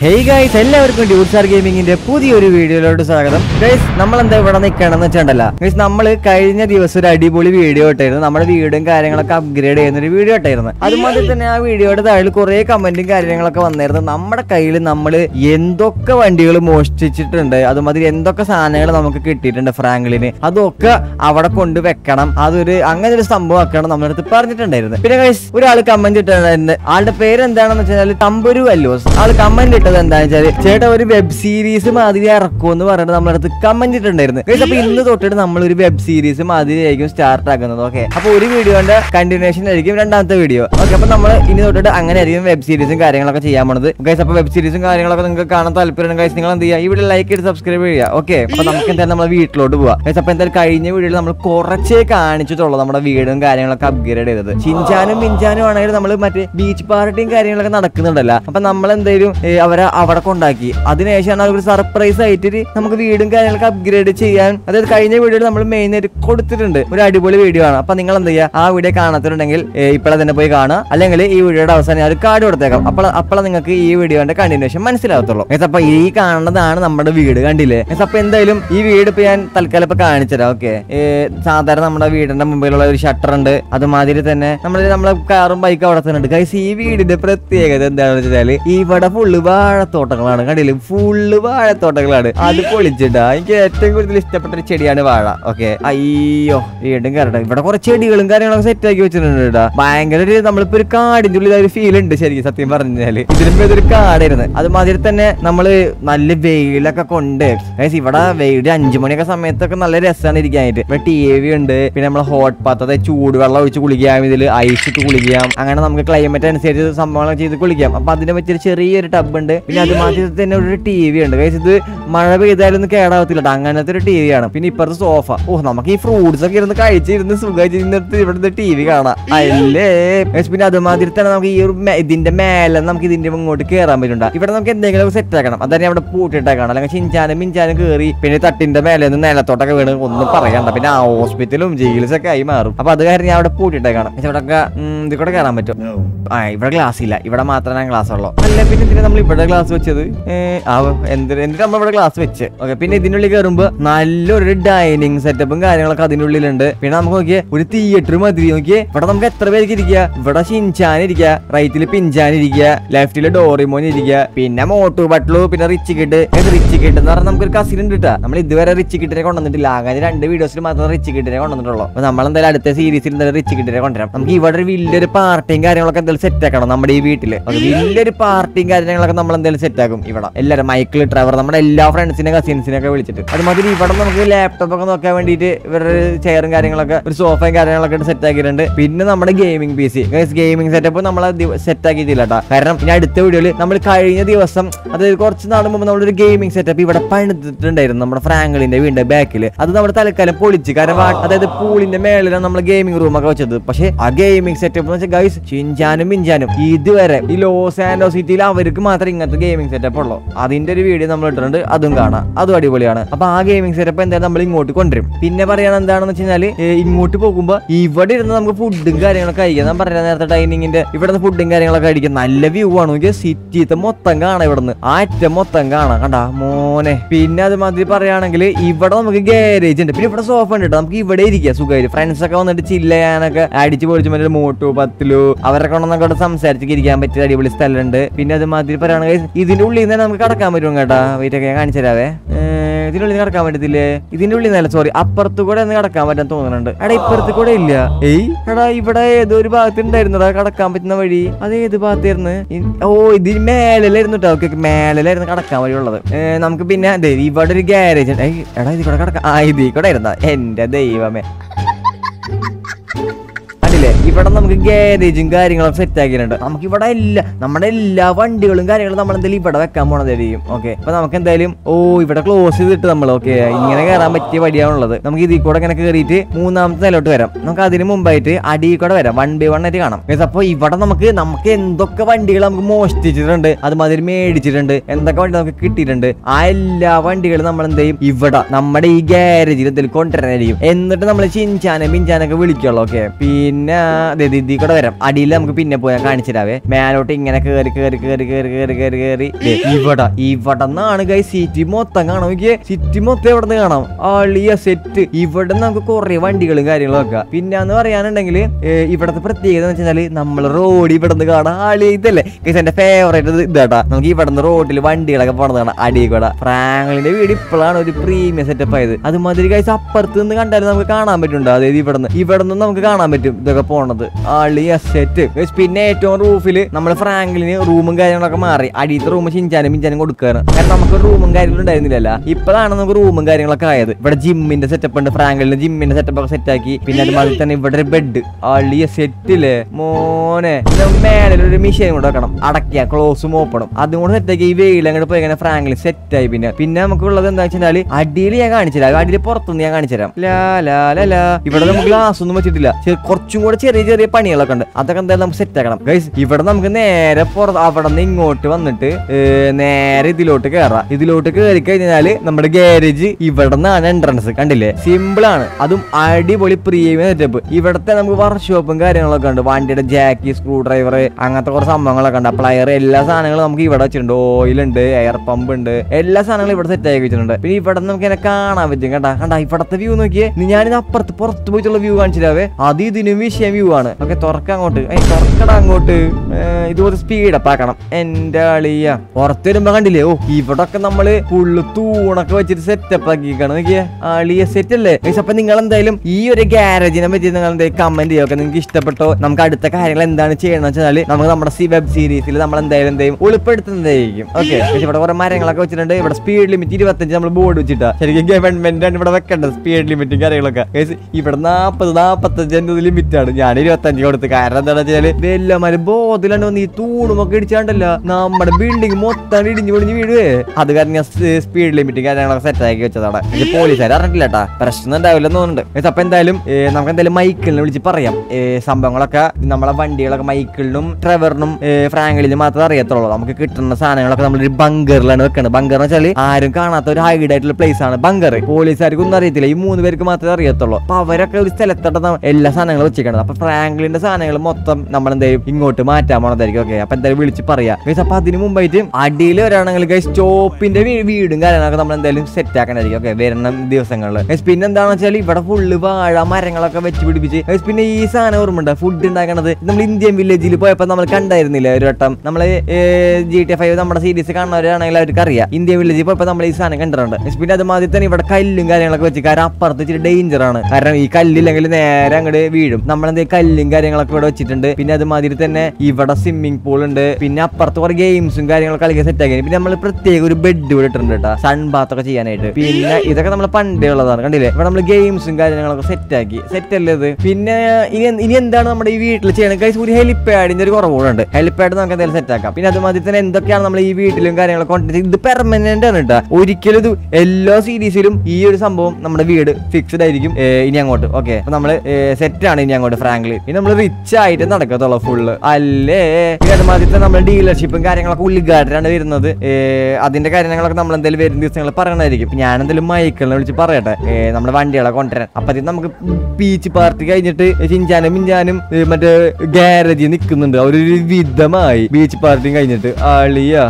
Hey guys എല്ലാവർക്കും ഡ്യൂട്ട്സാർ ഗെയിമിങ്ങിന്റെ പുതിയൊരു വീഡിയോയിലോട്ട് സ്വാഗതം ഗൈസ് നമ്മൾ എന്താ ഇവിടെ നിൽക്കണമെന്ന് വെച്ചിട്ടുണ്ടല്ല ഗൈസ് നമ്മൾ കഴിഞ്ഞ ദിവസം ഒരു അടിപൊളി വീഡിയോ ഇട്ടായിരുന്നു നമ്മുടെ വീടും കാര്യങ്ങളൊക്കെ അപ്ഗ്രേഡ് ചെയ്യുന്ന ഒരു വീഡിയോ ഇട്ടായിരുന്നു അതുമാതിരി തന്നെ ആ വീഡിയോയുടെ താഴെ കുറെ കമന്റും കാര്യങ്ങളൊക്കെ വന്നായിരുന്നു നമ്മുടെ കയ്യിൽ നമ്മൾ എന്തൊക്കെ വണ്ടികൾ മോഷ്ടിച്ചിട്ടുണ്ട് അതുമാതിരി എന്തൊക്കെ സാധനങ്ങൾ നമുക്ക് കിട്ടിയിട്ടുണ്ട് ഫ്രാങ്ക്ലിന് അതൊക്കെ അവിടെ കൊണ്ട് വെക്കണം അതൊരു അങ്ങനെ ഒരു സംഭവം ആക്കണം നമ്മുടെ അടുത്ത് പറഞ്ഞിട്ടുണ്ടായിരുന്നു പിന്നെ ഗൈസ് ഒരാൾ കമന്റ് ഇട്ടിട്ടുണ്ടായിരുന്നു ആളുടെ പേര് എന്താണെന്ന് വെച്ചാൽ തമ്പുരു അല്ലോസ് ആള് കമന്റ് ഇട്ടത് എന്താണെന്ന് വെച്ചാൽ ചേട്ടാ ഒരു വെബ് സീരീസ് മാതിരി ഇറക്കുമെന്ന് പറഞ്ഞിട്ട് നമ്മുടെ അടുത്ത് കമന്റ് ഇട്ടിട്ടുണ്ടായിരുന്നു ഗൈസ് അപ്പൊ ഇന്ന് തൊട്ടിട്ട് നമ്മൾ ഒരു വെബ് സീരീസ് മാതിരി ആയിരിക്കും സ്റ്റാർട്ട് ആക്കുന്നത് ഓക്കെ അപ്പൊ ഒരു വീഡിയോന്റെ കണ്ടിന്യൂഷൻ ആയിരിക്കും രണ്ടാമത്തെ വീഡിയോ ഓക്കെ അപ്പൊ നമ്മൾ ഇനി തൊട്ടിട്ട് അങ്ങനെ ആയിരിക്കും വെബ് സീരീസും കാര്യങ്ങളൊക്കെ ചെയ്യാൻ പോണത് ഗൈസ് അപ്പൊ വെബ് സീരീസും കാര്യങ്ങളൊക്കെ നിങ്ങൾക്ക് കാണാൻ താല്പര്യം ഗൈസ് നിങ്ങൾ എന്ത് ചെയ്യുക ഈ വീഡിയോ ലൈക്ക് ചെയ്ത് സബ്സ്ക്രൈബ് ചെയ്യുക ഓക്കെ അപ്പൊ നമുക്ക് എന്തായാലും നമ്മുടെ വീട്ടിലോട്ട് പോവാം ഗൈസ് അപ്പൊ എന്തായാലും കഴിഞ്ഞ വീഡിയോയിൽ നമ്മൾ കുറച്ചേ കാണിച്ചിട്ടുള്ളൂ നമ്മുടെ വീടും കാര്യങ്ങളൊക്കെ അപ്ഗ്രേഡ് ചെയ്തത് ചിഞ്ചാനും മിഞ്ചാനും ആണെങ്കിൽ നമ്മൾ മറ്റേ ബീച്ച് പാർട്ടിയും കാര്യങ്ങളൊക്കെ നടക്കുന്നുണ്ടല്ലോ അപ്പൊ നമ്മൾ എന്തായാലും ഏ, അവരെ അവിടെ കൊണ്ടാക്കി അതിനുശേഷമാണ് അവർ സർപ്രൈസ് ആയിട്ട് നമുക്ക് വീടും കാര്യങ്ങളൊക്കെ അപ്ഗ്രേഡ് ചെയ്യാൻ അതായത് കഴിഞ്ഞ വീഡിയോയിൽ നമ്മൾ മെയിൻ ആയിട്ട് കൊടുത്തിട്ടുണ്ട് ഒരു അടിപൊളി വീഡിയോ ആണ് അപ്പൊ നിങ്ങൾ എന്ത് ചെയ്യുക ആ വീഡിയോ കാണാത്തിട്ടുണ്ടെങ്കിൽ ഇപ്പോഴെ തന്നെ പോയി കാണുക അല്ലെങ്കിൽ ഈ വീഡിയോയുടെ അവസാനം ഞാൻ ഒരു കാർഡ് കൊടുത്തേക്കാം അപ്പോൾ അപ്പോഴാണ് നിങ്ങൾക്ക് ഈ വീഡിയോന്റെ കണ്ടിന്യൂഷൻ മനസ്സിലാവത്തുള്ളൂ Guys, അപ്പൊ ഈ കാണുന്നതാണ് നമ്മുടെ വീട് കണ്ടില്ലേ Guys, അപ്പൊ എന്തായാലും ഈ വീട് ഇപ്പൊ ഞാൻ തൽക്കാലം ഇപ്പൊ കാണിച്ചുതരാം ഓക്കെ സാധാരണ നമ്മുടെ വീടിന്റെ മുമ്പിലുള്ള ഒരു ഷട്ടർ ഉണ്ട് അതുമാതിരി തന്നെ നമ്മൾ നമ്മളെ കാറും ബൈക്കും അവിടെ തന്നെ ഉണ്ട് ഗൈസ് ഈ വീടിന്റെ പ്രത്യേകത എന്താണെന്ന് വെച്ചാല് ഇവിടെ ഫുള്ള് വാഴത്തോട്ടങ്ങളാണ് കണ്ടില്ലേ ഫുള്ള് വാഴത്തോട്ടങ്ങളാണ് അത് പൊളിച്ചിട്ടാ എനിക്ക് ഏറ്റവും കൂടുതൽ ഇഷ്ടപ്പെട്ട ഒരു ചെടിയാണ് വാഴ ഓക്കെ അയ്യോ വീണ്ടും കയറട്ടെ ഇവിടെ കുറെ ചെടികളും കാര്യങ്ങളൊക്കെ സെറ്റ് ആക്കി വെച്ചിട്ടുണ്ട് കേട്ടോ ഭയങ്കര ഒരു നമ്മളിപ്പോ ഒരു കാടിന്റെ ഉള്ളിൽ ഒരു ഫീൽ ഉണ്ട് ശരിക്കും സത്യം പറഞ്ഞാല് ഇതിലും ഇതൊരു കാടായിരുന്നു അതുമാതിരി തന്നെ നമ്മള് നല്ല വെയിലൊക്കെ കൊണ്ട് ഗൈസ് ഇവിടെ വെയിൽ അഞ്ചു മണിയൊക്കെ സമയത്തൊക്കെ നല്ല രസമാണ് ഇരിക്കാനായിട്ട് ഇവിടെ ടി വി ഉണ്ട് പിന്നെ നമ്മൾ ഹോട്ട് പാത്ത് അതായത് ചൂടുവെള്ളം ഒഴിച്ച് കുളിക്കാം ഇതിൽ ഐസ് ഇട്ട് കുളിക്കാം അങ്ങനെ നമുക്ക് ക്ലൈമറ്റ് അനുസരിച്ച് സംഭവങ്ങൾ ചെയ്ത് കുളിക്കാം അപ്പൊ അതിനെ പറ്റിയൊരു ചെറിയൊരു ടബ് ഉണ്ട് പിന്നെ അതുമാതിരി തന്നെ ഒരു ടി വി ഉണ്ട് ഗൈസ് ഇത് മഴ പെയ്താലൊന്നും കേടാവത്തില്ല ട്ടോ. അങ്ങനത്തെ ഒരു ടി വി ആണ് പിന്നെ ഇപ്പുറത്തെ സോഫ ഓ നമുക്ക് ഈ ഫ്രൂട്ട്സ് ഒക്കെ ഇരുന്ന് കഴിച്ചിരുന്ന് സുഖമായിട്ട് ഇരുന്നിട്ട് ഇവിടുത്തെ ടി വി കാണാം അല്ലേ ഗൈസ് പിന്നെ അതുമാതിരി തന്നെ നമുക്ക് ഈ ഒരു മേ- ഇതിന്റെ മേലെ നമുക്ക് ഇതിന്റെ ഇങ്ങോട്ട് കയറാൻ പറ്റുണ്ട ഇവിടെ നമുക്ക് എന്തെങ്കിലും സെറ്റ് ആക്കണം അതാണ് അവിടെ പൂട്ടിട്ടേക്കണം അല്ലെങ്കിൽ ചിഞ്ചാനും മിഞ്ചാനും കയറി പിന്നെ തട്ടിന്റെ മേലെ നിന്ന് നിലത്തോട്ടൊക്കെ വീണ് ഒന്നും പറയണ്ട പിന്നെ ആ ഹോസ്പിറ്റലും ചികിത്സയൊക്കെ ആയി മാറും അപ്പൊ അത് കാരണം ഞാൻ അവിടെ പൂട്ടിട്ടേക്കണം പക്ഷെ ഇവിടെ ഒക്കെ ഇതിൽ കൂടെ കയറാൻ പറ്റും ആ ഇവിടെ ഗ്ലാസ് ഇല്ല ഇവിടെ മാത്രമേ ഗ്ലാസ് ഉള്ളൂ അല്ല പിന്നെ എന്തിനാ നമ്മൾ ഇവിടെ ഗ്ലാസ് വെച്ചത് ഏ, ആ എന്തിനാ എന്തിനാ നമ്മൾ ഇവിടെ ഗ്ലാസ് വെച്ച് ഓക്കെ പിന്നെ ഇതിനുള്ളിൽ കയറുമ്പോ നല്ലൊരു ഡൈനിങ് സെറ്റപ്പും കാര്യങ്ങളൊക്കെ അതിനുള്ളിലുണ്ട് പിന്നെ നമുക്ക് നോക്കിയേ ഒരു തിയേറ്റർ മതി നോക്കിയേ ഇവിടെ നമുക്ക് എത്ര പേർക്ക് ഇരിക്കുക ഇവിടെ ഷിൻചാൻ ഇരിക്കുക റൈറ്റിൽ പിഞ്ചാൻ ഇരിക്കുക ലെഫ്റ്റില് ഡോറിമോൻ ഇരിക്കുക പിന്നെ മോട്ടു ബട്ട്ലു പിന്നെ റിച്ച് കിട്ട് റിച്ച് കിട്ട് എന്ന് പറഞ്ഞാൽ നമുക്കൊരു കസിൻ ഉണ്ട് കേട്ടോ നമ്മൾ ഇതുവരെ റിച്ച് കിട്ടിനെ കൊണ്ടുവന്നിട്ടില്ല അങ്ങനെ രണ്ട് വീഡിയോസിൽ മാത്രം റിച്ച് കിട്ടിനെ കൊണ്ടുവന്നിട്ടുള്ളൂ അപ്പൊ നമ്മൾ എന്തായാലും അടുത്ത സീരീസിൽ എന്തായാലും റിച്ച് കിട്ടിനെ കൊണ്ടുവരാം നമുക്ക് ഇവിടെ ഒരു വലിയൊരു പാർട്ടിയും കാര്യങ്ങളൊക്കെ എന്തായാലും സെറ്റ് ആക്കണം നമ്മുടെ ഈ വീട്ടില് അത് വലിയൊരു പാർട്ടിയും കാര്യങ്ങളൊക്കെ നമ്മൾ എന്തായാലും സെറ്റ് ആക്കും ഇവിടെ എല്ലാവരും മൈക്കിൾ ട്രവർ നമ്മുടെ എല്ലാ ഫ്രണ്ട്സിനെ കസിൻസിനെ ഒക്കെ വിളിച്ചിട്ട് അതുമാതിരി ഇവിടെ നമുക്ക് ലാപ്ടോപ്പ് ഒക്കെ നോക്കാൻ വേണ്ടിയിട്ട് ഇവരുടെ ചെയറും കാര്യങ്ങളൊക്കെ ഒരു സോഫയും കാര്യങ്ങളൊക്കെ സെറ്റ് ആക്കിയിട്ടുണ്ട് പിന്നെ നമ്മുടെ gaming P C gaming setup നമ്മൾ സെറ്റ് ആക്കിയിട്ടില്ല കേട്ടോ കാരണം ഇനി അടുത്ത വീഡിയോയിൽ നമ്മൾ കഴിഞ്ഞ ദിവസം അതായത് കുറച്ച് നാൾ മുമ്പ് നമ്മളൊരു ഗെയിമിംഗ് സെറ്റപ്പ് ഇവിടെ പണിതിട്ടുണ്ടായിരുന്നു നമ്മുടെ ഫ്രാങ്കളിന്റെ വീടിന്റെ ബാക്കിൽ അത് നമ്മുടെ തലക്കാലം പൊളിച്ച് കാരണം വാ- അതായത് പൂളിന്റെ മേളിലാണ് നമ്മൾ ഗെയിമിംഗ് റൂം ഒക്കെ വെച്ചത് പക്ഷേ ആ ഗെയിമിംഗ് സെറ്റപ്പ് എന്ന് വെച്ചാൽ ഗൈസ് ചിഞ്ചാനും മിഞ്ചാനും ഇതുവരെ ഈ ലോസ് ആൻഡോ സിറ്റിയിൽ അവർക്ക് മാത്രമേ ഇങ്ങനത്തെ ഗെയിമിംഗ് സെറ്റപ്പ് ഉള്ളൂ അതിന്റെ ഒരു വീഡിയോ നമ്മൾ ഇട്ടിട്ടുണ്ട് അതും കാണാം അതും അടിപൊളിയാണ് അപ്പൊ ആ ഗെയിമിംഗ് സെറ്റപ്പ് എന്തായാലും നമ്മൾ ഇങ്ങോട്ട് കൊണ്ടുവരും പിന്നെ പറയണത് എന്താണെന്ന് വെച്ച് കഴിഞ്ഞാൽ ഇങ്ങോട്ട് പോകുമ്പോൾ ഇവിടെ ഇരുന്ന് നമുക്ക് ഫുഡും കാര്യങ്ങളൊക്കെ കഴിക്കാം ഞാൻ പറഞ്ഞ നേരത്തെ ഡൈനിങ്ങിന്റെ ഇവിടുന്ന് ഫുഡും കാര്യങ്ങളൊക്കെ കഴിക്കാം നല്ല വ്യൂ ആണ് നോക്കിയാൽ സിറ്റിത്തെ മൊത്തം കാണാം ഇവിടുന്ന് ആ അറ്റം മൊത്തം കാണാം കണ്ടാ മോനെ പിന്നെ അതുമാതിരി പറയുകയാണെങ്കിൽ ഇവിടെ നമുക്ക് ഗാരേജ് ഉണ്ട് പിന്നെ ഇവിടെ സോഫ ഉണ്ട് കേട്ടോ നമുക്ക് ഇവിടെ ഇരിക്കാം സുഖമായിട്ട് ഫ്രണ്ട്സ് ഒക്കെ വന്നിട്ട് ചില്ല ചെയ്യാനൊക്കെ അടിച്ച് പൊളിച്ച് മറ്റേ മോട്ടു പത്തിലു അവരൊക്കെ കൊണ്ടൊക്കെ സംസാരിച്ച് ഇരിക്കാൻ പറ്റിയ അടിപൊളി സ്ഥലമുണ്ട് പിന്നെ അതുമാതിരി പറയുകയാണെങ്കിൽ ഇതിന്റെ ഉള്ളിൽ നിന്ന് നമുക്ക് കടക്കാൻ പറ്റും കേട്ടാ വീട്ടൊക്കെ ഞാൻ കാണിച്ചു തരാവേ ഏർ, ഇതിന്റെ ഉള്ളിൽ കടക്കാൻ പറ്റത്തില്ലേ ഇതിന്റെ ഉള്ളിൽ നിന്നല്ല സോറി അപ്പുറത്ത് കൂടെ ഒന്ന് കടക്കാൻ പറ്റാൻ തോന്നുന്നുണ്ട് എടാ ഇപ്പുറത്ത് കൂടെ ഇല്ല ഏയ് എടാ ഇവിടെ ഏതോ ഒരു ഭാഗത്ത് ഉണ്ടായിരുന്നടാ കടക്കാൻ പറ്റുന്ന വഴി അത് ഏത് ഭാഗത്തായിരുന്നു ഇ- ഓ ഇതിന് മേലിലായിരുന്നു കേട്ടോ ഓക്കെ മേലിലായിരുന്നു കടക്കാൻ വഴി ഉള്ളത് ഏർ, നമുക്ക് പിന്നെ ദേ ഇവിടെ ഒരു ഗ്യാരേജ് ഉണ്ട് ഏയ്, എടാ ഇതിൽ കൂടെ കടക്കാം ആ ഇതിൽ കൂടെ ആയിരുന്നാ എന്റെ ദൈവമേ കണ്ടില്ലേ ഇവിടെ നമുക്ക് ഗാരേജും കാര്യങ്ങളൊക്കെ സെറ്റ് ആക്കിയിട്ടുണ്ട് നമുക്ക് ഇവിടെ എല്ലാ നമ്മുടെ എല്ലാ വണ്ടികളും കാര്യങ്ങളും നമ്മൾ എന്തായാലും ഇവിടെ വെക്കാൻ പോണതായിരിക്കും ഓക്കെ അപ്പൊ നമുക്ക് എന്തായാലും ഓ ഇവിടെ ക്ലോസ് ചെയ്തിട്ട് നമ്മൾ ഓക്കെ ഇങ്ങനെ കയറാൻ പറ്റിയ വഴിയാണുള്ളത് നമുക്ക് ഇതിൽ കൂടെ ഇങ്ങനെ കയറിയിട്ട് മൂന്നാമത്തെ നിലോട്ട് വരാം നമുക്ക് അതിന് മുമ്പായിട്ട് അടിയിൽ കൂടെ വരാം വൺ ബൈ വൺ ആയിട്ട് കാണാം അപ്പൊ ഇവിടെ നമുക്ക് നമുക്ക് എന്തൊക്കെ വണ്ടികൾ നമുക്ക് മോഷ്ടിച്ചിട്ടുണ്ട് അതുമാതിരി മേടിച്ചിട്ടുണ്ട് എന്തൊക്കെ വണ്ടി നമുക്ക് കിട്ടിയിട്ടുണ്ട് ആ എല്ലാ വണ്ടികളും നമ്മൾ എന്ത് ചെയ്യും ഇവിടെ നമ്മുടെ ഈ ഗ്യാരേജിൽ എന്തെങ്കിലും കൊണ്ടുവരാനായിരിക്കും എന്നിട്ട് നമ്മൾ ചിഞ്ചാനെ മിഞ്ചാനൊക്കെ വിളിക്കുള്ളൂ ഓക്കെ പിന്നെ ദേ ദേ ഇതിൽ കൂടെ വരാം അടിയിൽ നമുക്ക് പിന്നെ പോയാൽ കാണിച്ചിരാവേ മേലോട്ട് ഇങ്ങനെ കേറി കേറി കേറി കേറി കേറി കേറി കേറി ദേ ഇവിടെ ഇവിടെ നിന്നാണ് ഗൈ സിറ്റി മൊത്തം കാണാം നോക്കിയേ സിറ്റി മൊത്തം എവിടെ നിന്ന് കാണാം ആളിയ സെറ്റ് ഇവിടെ നമുക്ക് കുറെ വണ്ടികളും കാര്യങ്ങളും ഒക്കെ പിന്നെ എന്ന് പറയാനുണ്ടെങ്കിൽ ഇവിടത്തെ പ്രത്യേകത എന്ന് വെച്ചാൽ നമ്മൾ റോഡ് ഇവിടെ നിന്ന് കാണാം ആളി ഇതല്ലേ ഗൈസ് എന്റെ ഫേവറേറ്റ് ഇതാട്ടാ നമുക്ക് ഇവിടെ നിന്ന് റോഡിൽ വണ്ടികളൊക്കെ പോണത് കാണാം അടി കൂടെ ഫ്രാങ്ക്ലിന്റെ വീട് ഇപ്പോഴാണ് ഒരു പ്രീമിയം സെറ്റപ്പ് ആയത് അതുമാതിരി ഗൈസ് അപ്പുറത്ത് നിന്ന് കണ്ടാലും നമുക്ക് കാണാൻ പറ്റുന്നുണ്ട് അതായത് ഇവിടെ നിന്ന് ഇവിടെ നിന്ന് നമുക്ക് കാണാൻ പറ്റും ഇതൊക്കെ പോണത് ആളിയ സെറ്റ് പിന്നെ ഏറ്റവും റൂഫിൽ നമ്മൾ ഫ്രാങ്ക്ലിന് റൂമും കാര്യങ്ങളൊക്കെ മാറി അടിയത്തെ റൂം ചിഞ്ചാനും മിഞ്ചാനും കൊടുക്കുകയാണ് കാരണം നമുക്ക് റൂമും കാര്യങ്ങളും ഉണ്ടായിരുന്നില്ലല്ല ഇപ്പോഴാണ് നമുക്ക് റൂമും കാര്യങ്ങളൊക്കെ ആയത് ഇവിടെ ജിമ്മിന്റെ സെറ്റപ്പ് ഉണ്ട് ഫ്രാങ്ക്ലിന് ജിമ്മിന്റെ സെറ്റപ്പ് ഒക്കെ സെറ്റ് ആക്കി പിന്നെ അതുമാതിരി തന്നെ ഇവിടെ ഒരു ബെഡ് അളിയ സെറ്റില്ലേ മോനെ ഇത് മേലെ ഒരു മിഷീൻ കൂടെ വെക്കണം അടയ്ക്കുക ക്ലോസും ഓപ്പണും അതും കൂടെ സെറ്റ് ആക്കി ഈ വെയിൽ അങ്ങോട്ട് പോയി ഇങ്ങനെ ഫ്രാങ്ക്ലിൻ സെറ്റ് ആയി പിന്നെ പിന്നെ നമുക്ക് ഉള്ളത് എന്താ വെച്ചാൽ അടിയിൽ ഞാൻ കാണിച്ചില്ല അടിയിൽ പുറത്തുനിന്ന് ഞാൻ കാണിച്ചു തരാം ലാ ലാ ലാ ലാ ഇവിടെ നമുക്ക് ഗ്ലാസ് ഒന്നും വെച്ചിട്ടില്ല ചെ- കുറച്ചും കൂടെ ചെറിയ ചെറിയ പണികളൊക്കെ ഉണ്ട് അതൊക്കെ എന്തായാലും നമുക്ക് സെറ്റ് ആക്കണം ഗൈസ് ഇവിടെ നമുക്ക് നേരെ പുറത്ത് അവിടെ നിന്ന് ഇങ്ങോട്ട് വന്നിട്ട് ഏ, നേരെ ഇതിലോട്ട് കയറാം ഇതിലോട്ട് കയറി കഴിഞ്ഞാല് നമ്മുടെ ഗാരേജ് ഇവിടെ നിന്നാണ് എൻട്രൻസ് കണ്ടില്ലേ സിമ്പിൾ ആണ് അതും അടിപൊളി പ്രീമിയം സെറ്റപ്പ് ഇവിടത്തെ നമുക്ക് വർക്ക്ഷോപ്പും കാര്യങ്ങളൊക്കെ ഉണ്ട് വണ്ടിയുടെ ജാക്കി സ്ക്രൂ ഡ്രൈവർ അങ്ങനത്തെ കുറച്ച് സംഭവങ്ങളൊക്കെ ഉണ്ട് പ്ലയർ എല്ലാ സാധനങ്ങളും നമുക്ക് ഇവിടെ വെച്ചിട്ടുണ്ട് ഓയിൽ ഉണ്ട് എയർ പമ്പ് ഉണ്ട് എല്ലാ സാധനങ്ങളും ഇവിടെ സെറ്റ് ആക്കി വെച്ചിട്ടുണ്ട് പിന്നെ ഇവിടെ നമുക്ക് ഇങ്ങനെ കാണാൻ പറ്റും കേട്ടാ കണ്ടാ ഇവിടത്തെ വ്യൂ നോക്കിയേ ഇനി ഞാനിത് അപ്പുറത്ത് പുറത്ത് പോയിട്ടുള്ള വ്യൂ കാണിച്ചില്ലാവേ അത് ഇതിനും വിഷയം വ്യൂ ആണ് ഓക്കെ തുറക്കാം അങ്ങോട്ട് ഏയ് തുറക്കടാ അങ്ങോട്ട് ഏർ ഇതുപോലെ സ്പീഡ് അപ്പ് ആക്കണം എന്റെ അളിയ പുറത്ത് വരുമ്പോ കണ്ടില്ലേ ഓ ഇവിടെ ഒക്കെ നമ്മള് ഫുള്ള് തൂണൊക്കെ വെച്ചിട്ട് സെറ്റപ്പ് ആക്കിക്കാണ് നോക്കിയേ അളിയ സെറ്റ് അല്ലേ Guys, അപ്പൊ നിങ്ങൾ എന്തായാലും ഈ ഒരു ഗ്യാരേജിനെ പറ്റി നിങ്ങൾ എന്തായാലും കമന്റ് ചെയ്യുക നിങ്ങൾക്ക് ഇഷ്ടപ്പെട്ടോ നമുക്ക് അടുത്ത കാര്യങ്ങൾ എന്താണ് ചെയ്യണമെന്ന് വെച്ചാൽ നമുക്ക് നമ്മുടെ സി വെബ് സീരീസിൽ നമ്മൾ എന്തായാലും എന്തെയും ഉൾപ്പെടുത്തുന്നതായിരിക്കും ഓക്കെ ഇവിടെ കുറെ മരങ്ങളൊക്കെ വെച്ചിട്ടുണ്ട് ഇവിടെ സ്പീഡ് ലിമിറ്റ് ഇരുപത്തഞ്ച് നമ്മൾ ബോർഡ് വെച്ചിട്ടാ ശരിക്കും ഗവൺമെന്റ് ആണ് ഇവിടെ വെക്കേണ്ടത് സ്പീഡ് ലിമിറ്റും കാര്യങ്ങളൊക്കെ Guys, ഇവിടെ നാപ്പത് നാപ്പത്തഞ്ച് എന്നത് ലിമിറ്റ് ആണ് ഞാൻ ഇരുപത്തഞ്ച് കൊടുത്ത് കാരണം എന്താണെന്ന് വെച്ചാല് വല്ലമാര് ബോധമില്ലാണ്ട് വന്ന് ഈ തൂണുമൊക്കെ ഇടിച്ചാണ്ടല്ല നമ്മുടെ ബിൽഡിംഗ് മൊത്തം ഇടിഞ്ഞു പൊളിഞ്ഞ് വീഴുവേ അത് കാരണം ഞാൻ സ്പീഡ് ലിമിറ്റും കാര്യങ്ങളൊക്കെ സെറ്റ് ആക്കി വെച്ചതാണ് ഇത് പോലീസുകാർ അറിഞ്ഞിട്ടില്ല കേട്ടാ പ്രശ്നം ഉണ്ടാവില്ലെന്ന് തോന്നുന്നുണ്ട് Guys, അപ്പൊ എന്തായാലും ഏ, നമുക്ക് എന്തായാലും മൈക്കിളിനെ വിളിച്ച് പറയാം ഏ, സംഭവങ്ങളൊക്കെ നമ്മളെ വണ്ടികളൊക്കെ മൈക്കിളിനും ട്രെവറിനും ഫ്രാങ്ക്ലിനും മാത്രമേ അറിയത്തുള്ളൂ നമുക്ക് കിട്ടുന്ന സാധനങ്ങളൊക്കെ നമ്മൾ ഒരു ബങ്കറിലാണ് വെക്കുന്നത് ബങ്കർ എന്ന് വെച്ചാൽ ആരും കാണാത്ത ഒരു ഹൈഡ് ആയിട്ടുള്ള പ്ലേസ് ആണ് ബങ്കർ പോലീസുകാർക്ക് ഒന്നും അറിയത്തില്ല ഈ മൂന്ന് പേർക്ക് മാത്രമേ അറിയത്തുള്ളൂ അപ്പൊ അവരൊക്കെ ഒരു സ്ഥലത്തോട്ട് ന- എല്ലാ സാധനങ്ങളും വെച്ചിരിക്കണം അപ്പൊ ഫ്രാങ്ക്ലിന്റെ സാധനങ്ങൾ മൊത്തം നമ്മൾ എന്തെയും ഇങ്ങോട്ട് മാറ്റാൻ പോണതായിരിക്കും ഓക്കെ അപ്പൊ എന്തായാലും വിളിച്ച് പറയാം ഗൈസ് അപ്പൊ അതിന് മുമ്പായിട്ട് അടിയിൽ വരാണെങ്കിൽ ഗൈസ് സ്റ്റോപ്പിന്റെ വീടും കാര്യങ്ങളൊക്കെ നമ്മൾ എന്തായാലും സെറ്റ് ആക്കാനായിരിക്കും ഓക്കെ വരുന്ന ദിവസങ്ങളിൽ ഗൈസ് പിന്നെ എന്താണെന്ന് വെച്ചാൽ ഇവിടെ ഫുള്ള് വാഴ മരങ്ങളൊക്കെ വെച്ച് പിടിപ്പിച്ച് ഗൈസ് പിന്നെ ഈ സാധനം ഓർമ്മയുണ്ട് ഫുഡ് ഉണ്ടാക്കണത് നമ്മൾ ഇന്ത്യൻ വില്ലേജിൽ പോയപ്പോൾ നമ്മൾ കണ്ടായിരുന്നില്ല ഒരു വട്ടം നമ്മൾ ജി ടി ഫൈവ് നമ്മുടെ സീരീസ് കാണുന്നവരാണെങ്കിൽ അവർക്ക് അറിയാം ഇന്ത്യൻ വില്ലേജിൽ പോയപ്പോൾ നമ്മൾ ഈ സാധനം കണ്ടിട്ടുണ്ട് Guys, പിന്നെ അതുമാതിരി തന്നെ ഇവിടെ കല്ലും കാര്യങ്ങളൊക്കെ വെച്ച് കാരണം അപ്പുറത്ത് ഇച്ചിരി ഡേഞ്ചർ ആണ് കാരണം ഈ കല്ലില്ലെങ്കിൽ നേരെ അങ്ങോട്ട് വീഴും നമ്മളെന്തെങ്കിലും കല്ലും കാര്യങ്ങളൊക്കെ ഇവിടെ വെച്ചിട്ടുണ്ട് പിന്നെ അതുമാതിരി തന്നെ ഇവിടെ സ്വിമ്മിംഗ് പൂൾ ഉണ്ട് പിന്നെ അപ്പുറത്ത് കുറെ ഗെയിംസും കാര്യങ്ങളൊക്കെ കളിക്കാൻ സെറ്റ് ആക്കി പിന്നെ നമ്മൾ പ്രത്യേക ഒരു ബെഡ് ഇവിടെ ഇട്ടിട്ടുണ്ട് കേട്ടോ സൺ ബാത്ത് ഒക്കെ ചെയ്യാനായിട്ട് പിന്നെ ഇതൊക്കെ നമ്മൾ പണ്ടേ ഉള്ളതാണ് കണ്ടില്ലേ ഇവിടെ നമ്മൾ ഗെയിംസും കാര്യങ്ങളൊക്കെ സെറ്റ് ആക്കി സെറ്റ് അല്ലേ ഇത് പിന്നെ ഇനി എന്ത്- ഇനി എന്താണ് നമ്മുടെ ഈ വീട്ടിൽ ചെയ്യണം കൈസ് ഒരു ഹെലിപ്പാഡിന്റെ ഒരു കുറവുണ്ട് ഹെലിപ്പാഡ് നമുക്ക് എന്തായാലും സെറ്റ് ആക്കാം പിന്നെ അതുമാതിരി തന്നെ എന്തൊക്കെയാണ് നമ്മൾ ഈ വീട്ടിലും കാര്യങ്ങളൊക്കെ കൊണ്ടുവരുന്നത് ഇത് പെർമനന്റ് ആണ് കേട്ടോ ഒരിക്കലും ഇത് എല്ലാ സീരീസിലും ഈ ഒരു സംഭവം നമ്മുടെ വീട് ഫിക്സ്ഡ് ആയിരിക്കും ഏ, ഇനി അങ്ങോട്ട് ഓക്കെ അപ്പൊ നമ്മള് സെറ്റ് ആണ് ഇനി അങ്ങോട്ട് ഫ്രാങ്ക്ലി ഇനി നമ്മൾ റിച്ച് ആയിട്ട് നടക്കത്തുള്ളൂ ഫുള്ള് അല്ലേ പിന്നെ അതുമാതിരി തന്നെ നമ്മുടെ ഡീലർഷിപ്പും കാര്യങ്ങളൊക്കെ ഉദ്ഘാടനമാണ് വരുന്നത് ഏ, അതിന്റെ കാര്യങ്ങളൊക്കെ നമ്മൾ എന്തായാലും വരുന്ന ദിവസങ്ങൾ പറയണതായിരിക്കും ഞാൻ എന്തായാലും മൈക്കിളിനെ വിളിച്ച് പറയട്ടെ ഏ, നമ്മുടെ വണ്ടികളെ കൊണ്ടുവരാൻ അപ്പത്തേക്കും നമുക്ക് ബീച്ച് പാർട്ടി കഴിഞ്ഞിട്ട് ചിഞ്ചാനും മിഞ്ചാനും ഏ, മറ്റേ ഗാരേജിൽ നിൽക്കുന്നുണ്ട് അവരൊരു വിധമായി ബീച്ച് പാർട്ടിയും കഴിഞ്ഞിട്ട് ആളിയാ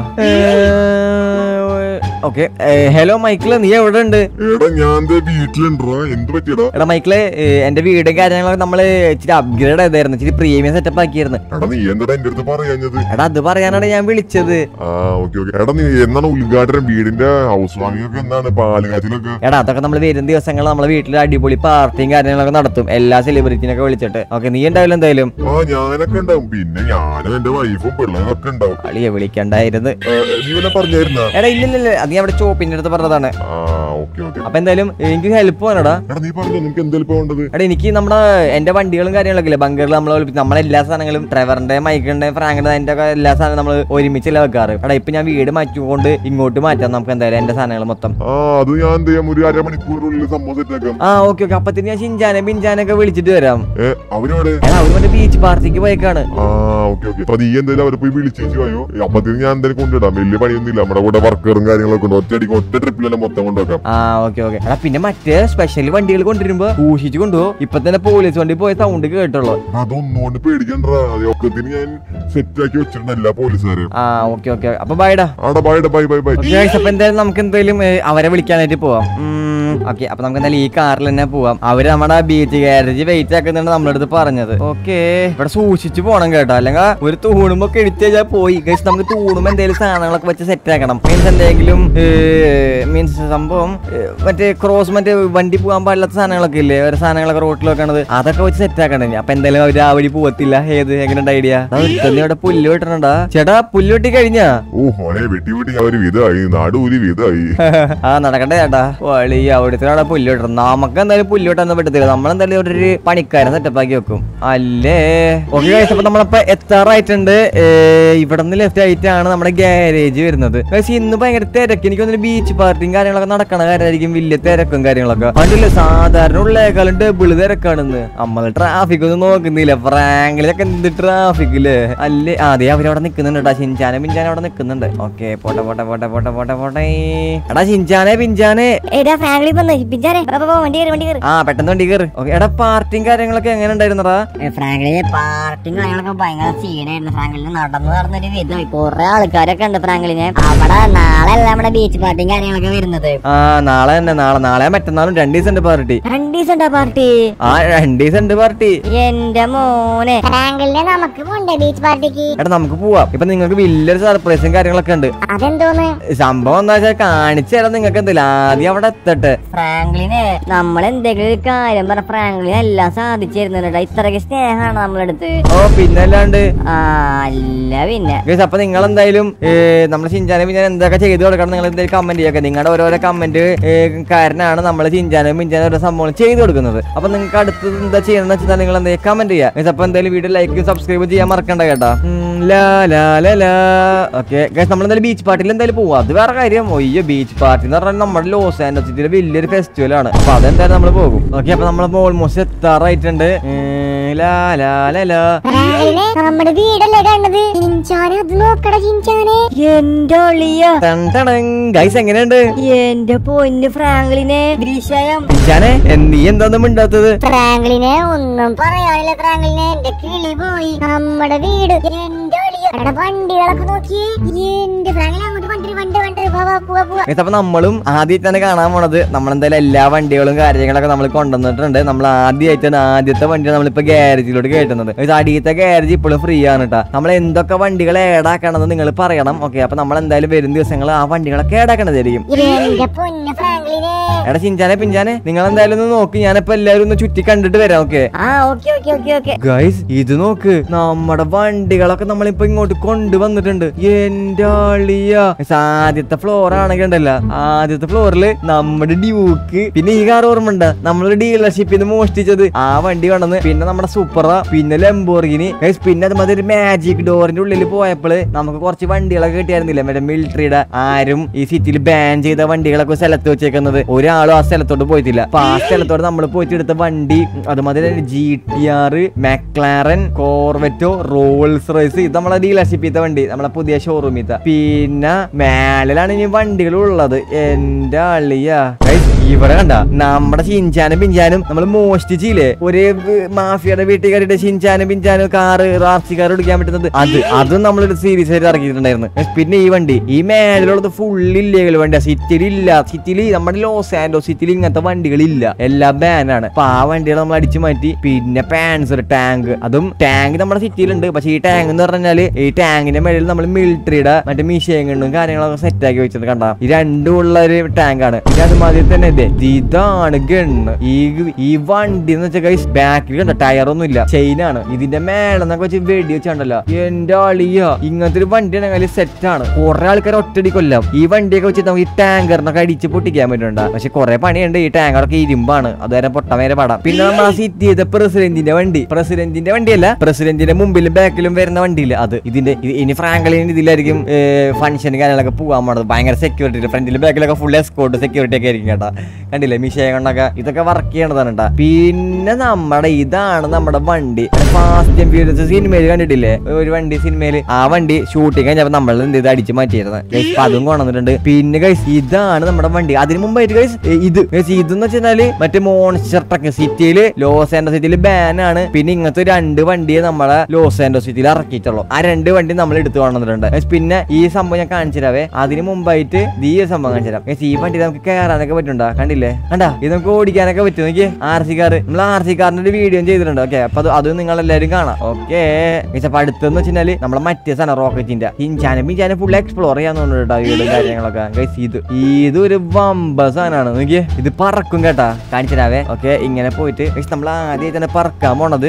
ഓക്കെ ഹലോ മൈക്കിള് നീ എവിടെ ഉണ്ട് എടാ ഞാൻ ദേ വീട്ടിലുണ്ടാ എന്ത് പറ്റിയടാ എടാ മൈക്കിള് ഏ, എന്റെ വീടും കാര്യങ്ങളൊക്കെ നമ്മള് ഇച്ചിരി അപ്ഗ്രേഡ് ചെയ്തായിരുന്നു ഇച്ചിരി പ്രീമിയം സെറ്റപ്പ് ആക്കിയിരുന്നു എടാ നീ എന്താടാ എന്റെ അടുത്ത് പറയാഞ്ഞത് എടാ അത് പറയാനാണ് ഞാൻ വിളിച്ചത് ആ ഓക്കെ ഓക്കെ എടാ നീ എന്നാണ് ഉദ്ഘാടനം വീടിന്റെ ഹൗസ് വാമിംഗ് ഒക്കെ എന്താണ് പാലുകാച്ചിലൊക്കെ എടാ അതൊക്കെ നമ്മൾ വരും ദിവസങ്ങൾ നമ്മളെ വീട്ടിൽ അടിപൊളി പാർട്ടിയും കാര്യങ്ങളൊക്കെ നടത്തും എല്ലാ സെലിബ്രിറ്റിനൊക്കെ വിളിച്ചിട്ട് ഓക്കെ നീ ഉണ്ടാവില്ല എന്തായാലും ആ ഞാനൊക്കെ ഉണ്ടാവും പിന്നെ ഞാനും എന്റെ വൈഫും പിള്ളേരൊക്കെ ഉണ്ടാവും അളിയെ വിളിക്കണ്ടായിരുന്നു ആ, നീ വല്ല പറഞ്ഞായിരുന്നാ എടാ ഇല്ലില്ല അത് ഞാൻ അവിടെ ചോപ്പിന്റെ അടുത്ത് പറഞ്ഞതാണ് ആ ഓക്കെ ഓക്കെ അപ്പൊ എന്തായാലും എനിക്ക് ഹെൽപ്പ് വേണടാ എടാ നീ പറഞ്ഞോ നിനക്ക് എന്തെങ്കിലും വേണ്ടത് എടാ എനിക്ക് നമ്മുടെ എന്റെ വണ്ടികളും കാര്യങ്ങളൊക്കെ ഇല്ലേ ബങ്കറിൽ നമ്മൾ നമ്മളെ എല്ലാ സാധനങ്ങളും ഡ്രൈവറിന്റെ മൈക്കിന്റെ ഫ്രാങ്കിന്റെ അതിന്റെ ഒക്കെ എല്ലാ സാധനവും നമ്മൾ ഒരുമിച്ചല്ല വെക്കാറ് എടാ ഇപ്പൊ ഞാൻ വീട് മാറ്റിക്കൊണ്ട് ഇങ്ങോട്ട് മാറ്റാം നമുക്ക് എന്തായാലും എന്റെ സാധനങ്ങൾ മൊത്തം ആ അത് ഞാൻ എന്ത് ചെയ്യാം ഒരു അരമണിക്കൂറിനുള്ളിൽ സംഭവം സെറ്റ് ആക്കാം ആ ഓക്കെ ഓക്കെ അപ്പത്തിന് ഞാൻ ഷിൻജാനെ ബിൻജാനൊക്കെ വിളിച്ചിട്ട് വരാം ഏ അവരോടെ എടാ അവര് മറ്റേ ബീച്ച് പാർട്ടിക്ക് പോയേക്കാണ് ആ ഓക്കെ ഓക്കെ അപ്പൊ നീ എന്തായാലും അവരെ പോയി വിളിച്ചേച്ചു പോയോ അപ്പത്തിന് ഞാൻ എന്തായാലും കൊണ്ടിടാം വലിയ പണിയൊന്നുമില്ല നമ്മുടെ കൂടെ വർക്കറും കാര്യങ്ങളൊക്കെ ഉണ്ട് ഒറ്റയടിക്ക് ഒറ്റ ട്രിപ്പിലെല്ലാം മൊത്തം കൊണ്ടുവെക്കാം ആ ആ ഓക്കെ ഓക്കെ എടാ പിന്നെ മറ്റേ സ്പെഷ്യൽ വണ്ടികൾ കൊണ്ടുവരുമ്പോ സൂക്ഷിച്ചു കൊണ്ടുപോകും ഇപ്പൊ തന്നെ പോലീസ് വണ്ടി പോയ സൗണ്ട് കേട്ടുള്ളൂ അതൊന്നും കൊണ്ട് പേടിക്കണ്ട ഒക്കത്തിന് ഞാൻ സെറ്റ് ആക്കി വെച്ചിട്ടുണ്ട് എല്ലാ പോലീസുകാരെയും ആ ഓക്കെ ഓക്കെ അപ്പൊ ബൈഡാ ആടാ bye bye bye bye guys അപ്പൊ എന്തായാലും നമുക്ക് എന്തായാലും ഏ, അവരെ വിളിക്കാനായിട്ട് പോവാം ഓക്കെ അപ്പൊ നമുക്ക് എന്തായാലും ഈ കാറിൽ തന്നെ പോവാം അവര് നമ്മുടെ ബീച്ച് ഗാരേജ് വെയിറ്റ് ആക്കുന്നുണ്ട് നമ്മളടുത്ത് പറഞ്ഞത് ഓക്കെ ഇവിടെ സൂക്ഷിച്ചു പോണം കേട്ടോ അല്ലെങ്കിൽ ഒരു തൂണുമ്പോ ഒക്കെ എടുത്തു കഴിഞ്ഞാൽ പോയി ഗൈസ് നമുക്ക് തൂണുമ്പോ എന്തെങ്കിലും സാധനങ്ങളൊക്കെ വെച്ച് സെറ്റ് ആക്കണം മീൻസ് എന്തെങ്കിലും മീൻസ് സംഭവം ഏ, മറ്റേ ക്രോസ് മറ്റേ വണ്ടി പോകാൻ പാടില്ലാത്ത സാധനങ്ങളൊക്കെ ഇല്ലേ ഓരോ സാധനങ്ങളൊക്കെ റോട്ടിൽ വെക്കണത് അതൊക്കെ വെച്ച് സെറ്റ് ആക്കണേ അപ്പൊ എന്തായാലും അവര് ആ വഴി പോവത്തില്ല ഏത് എങ്ങനെ ഐഡിയ ഇവിടെ പുല്ല് വെട്ടണണ്ടാ ചേട്ടാ പുല്ല് വെട്ടി കഴിഞ്ഞാ ഓ മോനെ വെട്ടി വെട്ടി അവര് വിധമായി നാട് ഊരി വിധമായി ആ നടക്കട്ടെ ചേട്ടാ വളി അവിടുത്തെ അവിടെ പുല്ല് കിട്ടണം നമുക്ക് എന്തായാലും പുല്ല് കിട്ടാൻ പറ്റത്തില്ല നമ്മളെന്തായാലും ഇവിടെ ഒരു പണിക്കാരൻ സെറ്റപ്പ് ആക്കി വെക്കും അല്ലേ ഓക്കെ ഗൈസ് അപ്പൊ നമ്മളിപ്പോ എത്താറായിട്ടുണ്ട് ഇവിടെ നിന്ന് ലെഫ്റ്റ് ആയിട്ടാണ് നമ്മുടെ ഗ്യാരേജ് വരുന്നത് ഗൈസ് ഇന്ന് ഭയങ്കര തിരക്ക് എനിക്ക് തോന്നുന്നു ബീച്ച് പാർട്ടിയും കാര്യങ്ങളൊക്കെ നടക്കണ കാര്യമായിരിക്കും വലിയ തിരക്കും കാര്യങ്ങളൊക്കെ അതുകൊണ്ടല്ലേ സാധാരണ ഉള്ളേക്കാളും ഡബിള് തിരക്കാണെന്ന് നമ്മൾ ട്രാഫിക് ഒന്നും നോക്കുന്നില്ല ഫ്രാങ്കിലൊക്കെ എന്ത് ട്രാഫിക് ഇല്ലേ അല്ലേ ആ, അതെ അവരവിടെ നിൽക്കുന്നുണ്ട് കേട്ടാ ഷിൻചാനെ പിഞ്ചാനെ അവിടെ നിൽക്കുന്നുണ്ട് ഓക്കെ പോട്ടെ പോട്ടെ പോട്ടെ പോട്ടെ പോട്ടെ പോട്ടെ എടാ ഷിൻചാനെ പിഞ്ചാനെ എടാ ഫ്രാങ്ക്ലി വന്ന് പിഞ്ചാരെ പോ, പോ, പോ, വണ്ടി കയറി വണ്ടി കയറി ആ പെട്ടെന്ന് വണ്ടി കയറി ഓക്കെ എടാ പാർട്ടിയും കാര്യങ്ങളൊക്കെ എങ്ങനെ ഉണ്ടായിരുന്നടാ ഫ്രാങ്ക്ലിന് പാർട്ടിയും കാര്യങ്ങളൊക്കെ ഭയങ്കര സീനായിരുന്നു ഫ്രാങ്ക്ലിന് നടന്നു നടന്നൊരു വിധമായി കുറെ ആൾക്കാരൊക്കെ ഉണ്ട് ഫ്രാങ്ക്ലിന് അവിടെ നാളെ അല്ല നമ്മുടെ ബീച്ച് പാർട്ടിയും കാര്യങ്ങളൊക്കെ വരുന്നത് ആ നാളെ തന്നെ നാളെ നാളെ മറ്റന്നാളും രണ്ട് ദിവസം ഉണ്ട് പാർട്ടി രണ്ട് ദിവസം ഉണ്ടാ പാർട്ടി ആ രണ്ട് ദിവസം ഉണ്ട് പാർട്ടി എന്റെ മോനെ ഫ്രാങ്കിളിനെ നമുക്ക് പോണ്ടേ ബീച്ച് പാർട്ടിക്ക് എടാ നമുക്ക് പോവാം ഇപ്പൊ നിങ്ങൾക്ക് വലിയൊരു സർപ്രൈസും കാര്യങ്ങളൊക്കെ ഉണ്ട് അതെന്തോന്ന് സംഭവം എന്താ വെച്ചാൽ കാണിച്ചു തരാം നിങ്ങൾക്ക് എന്തില്ല ആദ്യം അവിടെ എത്തട്ടെ ഫ്രാങ്ക്ലിന് നമ്മൾ എന്തെങ്കിലും ഒരു കാര്യം പറഞ്ഞ ഫ്രാങ്ക്ലിന് എല്ലാം സാധിച്ചു തരുന്നുണ്ട് ഇത്രയ്ക്ക് സ്നേഹമാണ് നമ്മളെടുത്ത് ഓ പിന്നല്ലാണ്ട് ആ അല്ല പിന്നെ ഗൈസ് അപ്പൊ നിങ്ങൾ എന്തായാലും നമ്മൾ ചിഞ്ചാനും പിഞ്ചാനും എന്തൊക്കെ ചെയ്തു കൊടുക്കണം നിങ്ങൾ എന്തായാലും കമന്റ് ചെയ്യൊക്കെ നിങ്ങളുടെ ഓരോരോ കമന്റ് കാരനാണ് നമ്മൾ ചിഞ്ചാനും പിഞ്ചാനും ഓരോ സംഭവം ചെയ്തു കൊടുക്കുന്നത് അപ്പൊ നിങ്ങൾക്ക് അടുത്തത് എന്താ ചെയ്യണമെന്ന് വെച്ചാൽ നിങ്ങൾ എന്തായാലും കമന്റ് ചെയ്യുക ഗൈസ് അപ്പൊ എന്തായാലും വീഡിയോ ലൈക്ക് സബ്സ്ക്രൈബ് ചെയ്യാൻ മറക്കണ്ട കേട്ടാ ഉം, ലാ ലാ ലാ ലാ ഓക്കെ ഗൈസ് നമ്മൾ എന്തായാലും ബീച്ച് പാർട്ടിയിൽ എന്തായാലും പോവാം അത് വേറെ കാര്യം ഒയ്യോ ബീച്ച് പാർട്ടി എന്ന് പറഞ്ഞാൽ നമ്മുടെ ലോസ് ആൻഡോസ് സിറ്റിയിലെ വലിയൊരു ഫെസ്റ്റിവൽ ആണ് അപ്പൊ അതെന്തായാലും നമ്മൾ പോകും ഓക്കെ അപ്പൊ നമ്മൾ ഓൾമോസ്റ്റ് എത്താറായിട്ടുണ്ട് ഉം, ലാ ലാ ലാ ലാ ഫ്രാങ്കിളിനെ നമ്മുടെ വീടല്ലേ കണ്ടത് ചിഞ്ചാനെ അത് നോക്കട ചിഞ്ചാനെ എന്റെ ഒളിയ ഗൈസ് എങ്ങനെയുണ്ട് എന്റെ പൊന്ന് ഫ്രാങ്ക്ലിനെ ദൃശ്യം ജാനെ നീ എന്താന്നും മിണ്ടാത്തത് ഫ്രാങ്കിളിനെ ഒന്നും പറയാനില്ല ഫ്രാങ്കിളിനെ എന്റെ കിളി പോയി നമ്മുടെ വീട് എന്റെ ഒളിയ എടാ വണ്ടികളൊക്കെ നോക്കി എന്റെ ഫ്രാങ്കിളെ അങ്ങോട്ട് വണ്ടി വണ്ടി വണ്ടി പോവാ പോവാ പോവാ Guys, അപ്പൊ നമ്മളും ആദ്യമായിട്ടാണ് കാണാൻ പോണത് നമ്മളെന്തായാലും എല്ലാ വണ്ടികളും കാര്യങ്ങളൊക്കെ നമ്മൾ കൊണ്ടുവന്നിട്ടുണ്ട് നമ്മൾ ആദ്യമായിട്ടാണ് ആദ്യത്തെ വണ്ടി നമ്മളിപ്പോ ഗ്യാരേജിലോട്ട് കയറ്റുന്നത് Guys, അടിയത്തെ ഗ്യാരേജ് ഇപ്പോഴും ഫ്രീ ആണ് കേട്ടോ നമ്മൾ എന്തൊക്കെ വണ്ടികൾ ഏടാക്കണമെന്ന് നിങ്ങൾ പറയണം ഓക്കെ അപ്പൊ നമ്മൾ എന്തായാലും വരും ദിവസങ്ങൾ ആ വണ്ടികളൊക്കെ ഏടാക്കണതായിരിക്കും എന്റെ പൊന്ന് ഫ്രാങ്കിളിനെ എടാ ചിഞ്ചാനെ പിഞ്ചാനെ നിങ്ങൾ എന്തായാലും ഒന്ന് നോക്കി ഞാനിപ്പോ എല്ലാവരും ഒന്ന് ചുറ്റി കണ്ടിട്ട് വരാം ഓക്കെ ആ okay okay okay okay guys ഇത് നോക്ക് നമ്മുടെ വണ്ടികളൊക്കെ നമ്മളിപ്പോ ഇങ്ങോട്ട് കൊണ്ടുവന്നിട്ടുണ്ട് എന്റെ ആളിയ Guys, ആദ്യത്തെ ഫ്ലോർ ആണെങ്കിൽ ഉണ്ടല്ലോ ആദ്യത്തെ ഫ്ലോറിൽ നമ്മുടെ ഡ്യൂക്ക് പിന്നെ ഈ കാർ ഓർമ്മ ഉണ്ട് നമ്മളൊരു ഡീലർഷിപ്പിൽ നിന്ന് മോഷ്ടിച്ചത് ആ വണ്ടി കൊണ്ടുവന്ന് പിന്നെ നമ്മുടെ സൂപ്പറ പിന്നെ ലംബോർഗിനി ഗൈസ് പിന്നെ അതുമാതിരി ഒരു മാജിക് ഡോറിന്റെ ഉള്ളിൽ പോയപ്പോൾ നമുക്ക് കുറച്ച് വണ്ടികളൊക്കെ കിട്ടിയായിരുന്നില്ല മറ്റേ മിലിറ്ററിയുടെ ആരും ഈ സിറ്റിയിൽ ബാൻ ചെയ്ത വണ്ടികളൊക്കെ സ്ഥലത്ത് വെച്ചേക്കുന്നത് ഒരാളും ആ സ്ഥലത്തോട്ട് പോയിട്ടില്ല അപ്പൊ ആ സ്ഥലത്തോട്ട് നമ്മൾ പോയിട്ട് എടുത്ത വണ്ടി അതുമാതിരി ജി ടി ആർ മെക്ലാറൻ കോർവെറ്റോ റോൾസ് റോയ്സ് ഇത് നമ്മളെ ഡീലർഷിപ്പ് ചെയ്ത വണ്ടി നമ്മളെ പുതിയ ഷോറൂമിൽ പിന്നെ മേളിലാണ് ഇനി വണ്ടികൾ ഉള്ളത് എന്റെ അളിയ Guys, ഇവിടെ കണ്ട നമ്മുടെ ഷിൻചാനും പിഞ്ചാനും നമ്മൾ മോഷ്ടിച്ചില്ലേ ഒരേ മാഫിയുടെ വീട്ടിൽ കയറിയിട്ട് ഷിൻചാനും പിഞ്ചാനും കാറ് റാർസി കാർ എടുക്കാൻ പറ്റുന്നത് അത് അതും നമ്മളൊരു സീരീസ് ആയിട്ട് ഇറക്കിയിട്ടുണ്ടായിരുന്നു Guys, പിന്നെ ഈ വണ്ടി ഈ മേളിലുള്ളത് ഫുൾ ഇല്ലീഗൽ വണ്ടിയാ സിറ്റിയിൽ ഇല്ല സിറ്റിയിൽ നമ്മുടെ ലോസ് ആൻഡോ സിറ്റിയിൽ ഇങ്ങനത്തെ വണ്ടികളില്ല എല്ലാം ബാനാണ് അപ്പൊ ആ വണ്ടികൾ നമ്മൾ അടിച്ചു മാറ്റി പിന്നെ പാൻസർ ടാങ്ക് അതും ടാങ്ക് നമ്മുടെ സിറ്റിയിലുണ്ട് പക്ഷെ ഈ ടാങ്ക് എന്ന് പറഞ്ഞാല് ഈ ടാങ്കിന്റെ മേളിൽ നമ്മൾ മിലിറ്ററിയുടെ മറ്റേ മിഷേങ്ങും കാര്യങ്ങളൊക്കെ സെറ്റ് ആക്കി വെച്ചിട്ട് കണ്ട ഈ രണ്ടും ഉള്ള ഒരു ടാങ്കാണ് പിന്നെ അതുമാതിരി തന്നെ ഇതേ ഇതാണ് ഗണ്ണ് ഈ ഈ വണ്ടി എന്ന് വെച്ചാൽ ഗൈസ് ബാക്കിൽ കണ്ട ടയർ ഒന്നും ഇല്ല ചെയിനാണ് ഇതിന്റെ മേളെന്നൊക്കെ വെച്ച് വെടി വെച്ചാണ്ടല്ലോ എന്റെ ആളിയ ഇങ്ങനത്തെ ഒരു വണ്ടി ആണെങ്കിൽ സെറ്റ് ആണ് കുറെ ആൾക്കാർ ഒറ്റടി കൊല്ലാം ഈ വണ്ടിയൊക്കെ വെച്ച് നമുക്ക് ഈ ടാങ്കറിനൊക്കെ അടിച്ച് പൊട്ടിക്കാൻ പറ്റുന്നുണ്ട് പക്ഷെ കുറെ പണിയുണ്ട് ഈ ടാങ്കറൊക്കെ ഇരുമ്പാണ് അതുവരെ പൊട്ടാൻ വരെ പാടാം പിന്നെ നമ്മൾ ആ സിറ്റി ചെയ്ത പ്രസിഡന്റിന്റെ വണ്ടി പ്രസിഡന്റിന്റെ വണ്ടിയല്ല പ്രസിഡന്റിന്റെ മുമ്പിലും ബാക്കിലും വരുന്ന വണ്ടിയില്ല അത് ഇതിന്റെ ഇത് ഇനി ഫ്രാങ്കളിന് ഇതിലായിരിക്കും ഫംഗ്ഷൻ കാര്യങ്ങളൊക്കെ പോകാൻ പോണത് ഭയങ്കര സെക്യൂരിറ്റി ഫ്രണ്ടിലും ബാക്കിലൊക്കെ ഫുൾ എസ്കോട്ട് സെക്യൂരിറ്റി ഒക്കെ ആയിരിക്കും കേട്ടോ കണ്ടില്ലേ മിഷയെ കൊണ്ടൊക്കെ ഇതൊക്കെ വർക്ക് ചെയ്യണതാണ് കേട്ടാ പിന്നെ നമ്മുടെ ഇതാണ് നമ്മുടെ വണ്ടി ഫാസ്റ്റ് ആൻഡ് ഫ്യൂരിയസ് സിനിമയിൽ കണ്ടിട്ടില്ലേ ഒരു വണ്ടി സിനിമയിൽ ആ വണ്ടി ഷൂട്ടിങ് കഴിഞ്ഞപ്പോ നമ്മൾ എന്ത് ചെയ്ത് അടിച്ച് മാറ്റിയിരുന്നത് Guys, അപ്പൊ അതും കൊണ്ടുവന്നിട്ടുണ്ട് പിന്നെ ഗൈസ് ഇതാണ് നമ്മുടെ വണ്ടി അതിന് മുമ്പായിട്ട് ഗൈസ് ഇത് ഗൈസ് ഇതെന്ന് വെച്ചാല് മറ്റേ മോൺസ്റ്റർ ട്രക്ക് സിറ്റിയില് ലോസ് ആൻഡോ സിറ്റിയിൽ ബാൻ ആണ് പിന്നെ ഇങ്ങനത്തെ രണ്ട് വണ്ടിയെ നമ്മളെ ലോസ് ആൻഡോ സിറ്റിയിൽ ഇറക്കിയിട്ടുള്ളൂ ആ രണ്ട് വണ്ടി നമ്മൾ എടുത്തു കൊണ്ടുവന്നിട്ടുണ്ട് Guys, പിന്നെ ഈ സംഭവം ഞാൻ കാണിച്ചു തരാവേ അതിന് മുമ്പായിട്ട് ദീ ഈ സംഭവം കാണിച്ചു തരാം Guys, ഈ വണ്ടി നമുക്ക് കയറാനൊക്കെ പറ്റുണ്ടോ കണ്ടില്ലേ കണ്ടാ ഇത് നമുക്ക് ഓടിക്കാനൊക്കെ പറ്റും നോക്കി ആർ സി കാർ നമ്മൾ ആർ സി കാറിന്റെ ഒരു വീഡിയോ ചെയ്തിട്ടുണ്ട് ഓക്കെ അപ്പൊ അത് അത് നിങ്ങൾ എല്ലാവരും കാണാം ഓക്കെ അപ്പൊ അടുത്തെന്ന് വെച്ചാല് നമ്മളെ മറ്റേ സാധനം റോക്കറ്റിന്റെ ഹിഞ്ചാനും പിഞ്ചാനും ഫുൾ എക്സ്പ്ലോർ ചെയ്യാൻ തോന്നുന്നുണ്ട് വീടും കാര്യങ്ങളൊക്കെ Guys, ഇത് ഇത് ഒരു വമ്പ സാധനമാണ് നോക്കിയേ ഇത് പറക്കും കേട്ടാ കാണിച്ചു തരാവേ ഓക്കെ ഇങ്ങനെ പോയിട്ട് Guys, നമ്മൾ ആദ്യമായി തന്നെ പറക്കാൻ പോണത്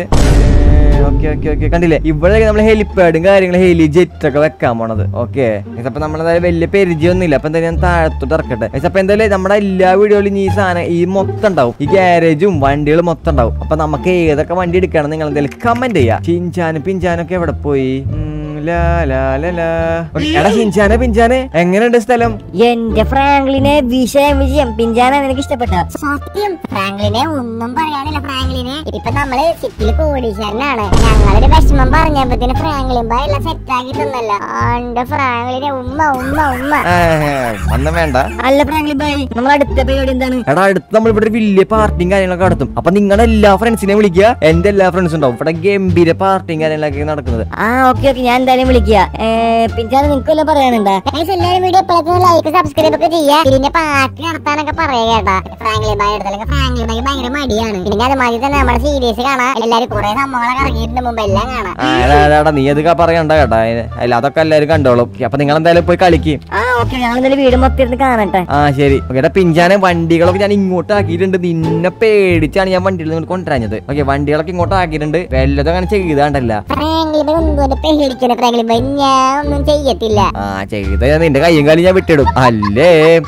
ഓക്കെ ഓക്കെ ഓക്കെ കണ്ടില്ലേ ഇവിടെ നമ്മൾ ഹെലിപ്പാഡും കാര്യങ്ങളും ഹെലി ജെറ്റ് ഒക്കെ വെക്കാൻ പോണത് ഓക്കെ അപ്പൊ നമ്മളതായത് വലിയ പരിചയമൊന്നുമില്ല അപ്പൊ എന്തായാലും ഞാൻ താഴത്തോട്ട് ഇറക്കട്ടെ Guys, അപ്പൊ എന്തായാലും നമ്മുടെ എല്ലാ വീഡിയോയിലും ഈ സാധനം ഈ മൊത്തം ഉണ്ടാവും ഈ ഗ്യാരേജും വണ്ടികളും മൊത്തം ഉണ്ടാവും അപ്പൊ നമുക്ക് ഏതൊക്കെ വണ്ടി എടുക്കണം നിങ്ങൾ എന്തായാലും കമന്റ് ചെയ്യാം ചിഞ്ചാനും പിഞ്ചാനും ഒക്കെ എവിടെ പോയി ഉം, ലാ, ലാ, ലാ, ലാ. Okay, എടാ ചിഞ്ചാനെ പിഞ്ചാനെ എങ്ങനെയുണ്ട് സ്ഥലം എന്റെ ഫ്രാങ്ക്ലിനെ വിഷയം വിജയം പിഞ്ചാനാ നിനക്ക് ഇഷ്ടപ്പെട്ട സത്യം ഫ്രാങ്ക്ലിനെ ഒന്നും പറയാനില്ല ഫ്രാങ്ക്ലിനെ ഇപ്പൊ നമ്മള് സിറ്റിയിൽ കോടീശ്വരനാണ് ഞങ്ങളൊരു വിഷമം പറഞ്ഞപ്പത്തിന് ഫ്രാങ്ക്ലിൻ ബായ് എല്ലാം സെറ്റ് ആക്കി തന്നല്ല ആണ്ട് ഫ്രാങ്ക്ലിനെ ഉമ്മ ഉമ്മ ഉമ്മ ഏ, ഒന്നും വേണ്ട അല്ല ഫ്രാങ്ക്ലിൻ ബായ് നമ്മൾ അടുത്ത പരിപാടി എന്താണ് എടാ അടുത്ത് നമ്മൾ ഇവിടെ ഒരു വലിയ പാർട്ടിയും കാര്യങ്ങളൊക്കെ നടത്തും അപ്പൊ നിങ്ങളുടെ എല്ലാ ഫ്രണ്ട്സിനെയും വിളിക്കുക എന്റെ എല്ലാ ഫ്രണ്ട്സും ഉണ്ടാവും ഇവിടെ ഗംഭീര പാർട്ടിയും കാര്യങ്ങളൊക്കെ നടക്കുന്നത് ആ ഓക്കെ ഓക്കെ ഞാൻ എന്തായാലും വിളിക്കുക പിഞ്ചാന നിനക്ക് വല്ലതും പറയാനുണ്ടാ Guys, എല്ലാവരും വീഡിയോ എപ്പോഴത്തേക്കും ലൈക്ക് സബ്സ്ക്രൈബ് ഒക്കെ ചെയ്യാ പിന്നെ പാർട്ടി നടത്താനൊക്കെ പറയാ കേട്ടാ ഫ്രാങ്ക്ലിൻ ബായ് എടുത്ത അല്ലെങ്കിൽ ഫ്രാങ്ക്ലിൻ ബായ് ഭയങ്കര മടിയാണ് പിന്നെ അതുമാതിരി തന്നെ നമ്മുടെ സീരീസ് കാണാം എല്ലാവരും കുറെ സംഭവങ്ങളൊക്കെ ഇറങ്ങിയിട്ടുണ്ട് മുമ്പ് എല്ലാം കാണാം ആ, എടാ, എടാ, എടാ, നീ അതൊക്കെ പറയണ്ട കേട്ടാ അല്ല അതൊക്കെ എല്ലാവരും കണ്ടോളും അപ്പൊ നിങ്ങൾ എന്തായാലും പോയി കളിക്കും ആ ഓക്കെ ഞങ്ങൾ എന്തായാലും വീട് മൊത്തം ഇരുന്ന് കാണട്ടെ ആ ശരി ഓക്കെ എടാ പിഞ്ചാനെ വണ്ടികളൊക്കെ ഞാൻ ഇങ്ങോട്ട് ആക്കിയിട്ടുണ്ട് നിന്നെ പേടിച്ചാണ് ഞാൻ വണ്ടിയിൽ നിന്ന് കൊണ്ടുവരാഞ്ഞത് ഓക്കെ വണ്ടികളൊക്കെ ഇങ്ങോട്ട് ആക്കിയിട്ടുണ്ട് വല്ലതും അങ്ങനെ ചെയ്താണ്ടല്ല ഫ്രാങ്ക്ലിൻ ബായ് ഒന്നും പേടിക്കണം ഫ്രാങ്ക്ലിൻ ബായ് ഞാൻ ഒന്നും ചെയ്യത്തില്ല ആ ചെയ്ത ഞാൻ നിന്റെ കയ്യും കാലും ഞാൻ വിട്ടിടും അല്ലേ